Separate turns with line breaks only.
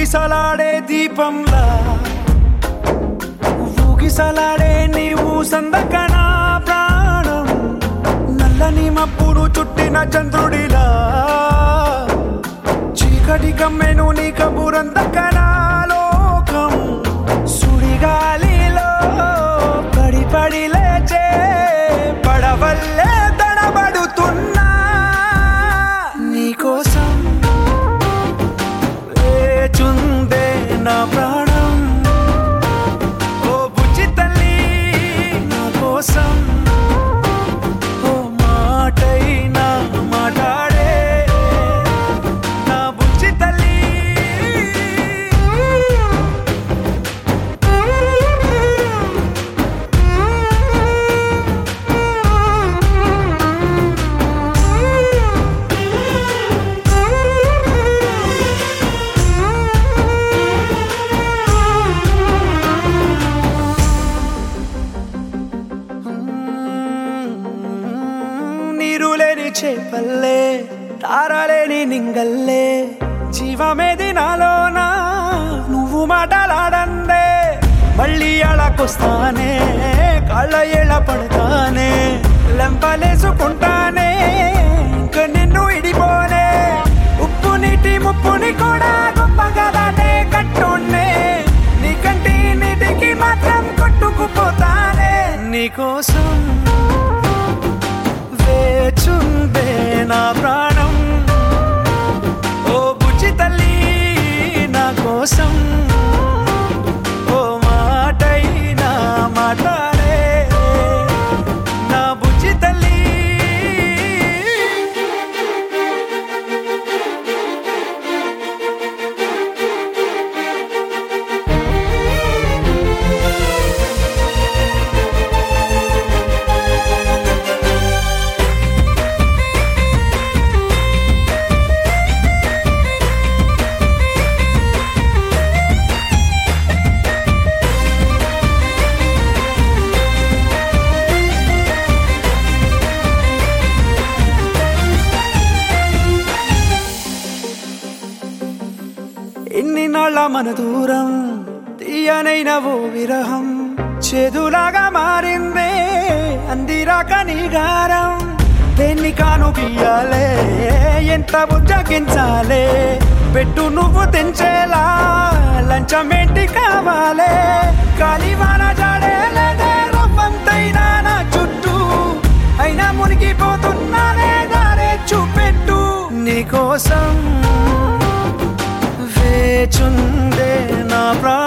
ఊగిసలాడే దీపంలా ఊగిసలాడే నీవు సందకనా ప్రాణం నల్లని మప్పును చుట్టిన చంద్రుడిలా చీకటి కమ్మెను నీ కబురందకనా లోకం సుడిగాలిలో పడి పడి లేచే పడవల్లే తడబడుతున్నా నీకోసం లేచుందే నా ప్రాణం ఓ బుజ్జి తల్లి నా కోసం ఓ మాటైనా మాట్లాడే నా బుజ్జి తల్లి నీరు లేని చేపల్లే తారలేని నింగల్లే జీవమేది నాలోనా నువ్వు మాటలాడందే మళ్ళీ అళకొస్తానే కాళ్ళ ఎళ్ళ పడతానే లెంపలేసుకుంటానే ఇంక నిన్ను ఇడిపోనే ఉప్పు నీటి ముప్పుని కూడా గొప్పగా దాటే కట్టున్నే నీ కంటి నీటికి మాత్రం కొట్టుకుపోతానే నీకోసం వేచుందే నా ప్రాణం ఓ బుజ్జి తల్లి నా కోసం ఓ మాటైనా మాట్లాడే నా బుజ్జి తల్లి ఎన్ని నాళ్ళ మన దూరం తీయనైన ఓ విరహం చేదులాగా మారిందే అందిరాక నీగారం దేన్ని కాను గీయాలే ఎంత బుజ్జగించాలే పెట్టు నువ్వు తెంచేలా లంచమేంటి కావాలే కాలివాన జాడేలేదే రవ్వంతైనా నా చుట్టూ అయినా మునిగిపోతున్నానే దారే చూపెట్టు నీకోసం వేచుందే నా ప్రాణం